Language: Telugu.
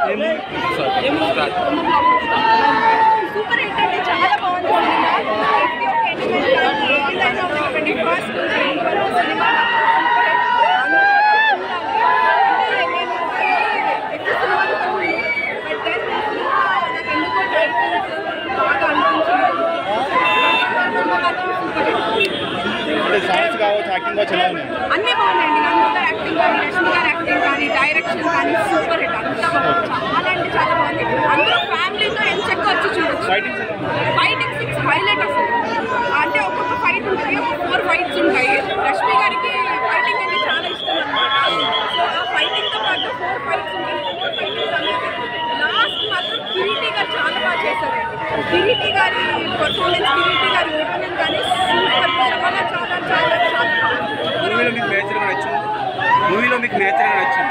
సూపర్ హిట్ అండి చాలా బాగుంది సినిమా ప్రతి ఒక్క ఎలిమెంట్ కానీ ఏదైనా ఒకటి ఫస్ట్ సినిమా అంటే సాంగ్స్ కావచ్చు యాక్టింగ్ కావచ్చు ఎలా ఉన్నాయి అన్నీ బాగున్నాయండి నందు గారు యాక్టింగ్ కానీ రష్మి గారు యాక్టింగ్ కానీ డైరెక్షన్ కానీ సూపర్ హిట్ అంతా బాగుంది చాలా అంటే చాలా బాగుంది అందరూ ఫ్యామిలీతో ఎంచక్క వచ్చి చూడొచ్చు ఫైటింగ్స్ ఎలా ఉన్నాయి ఫైటింగ్ సిక్స్ హైలైట్ అసలు అంటే ఒక్కొక్క ఫైట్ ఉంటుంది ఒక ఫోర్ ఫైట్స్ ఉంటాయి రష్మి గారికి ఫైటింగ్ అంటే చాలా ఇష్టం అనమాట సో ఆ ఫైటింగ్తో పాటు ఫోర్ ఫైట్స్ ఉంటాయి ఫోర్ ఫైటింగ్స్ అనేది లాస్ట్ మాత్రం కిరీటి గారు చాలా బాగా చేశారండి కిరీటి గారి పర్ఫార్మెన్స్ కిరీటి గారి ఓపెనింగ్ కానీ సూపర్ చాలా చాలా చాలా చాలా బాగుంది మూవీలో మీకు నేచర్ నచ్చింది మూవీలో మీకు నేచర్ నచ్చింది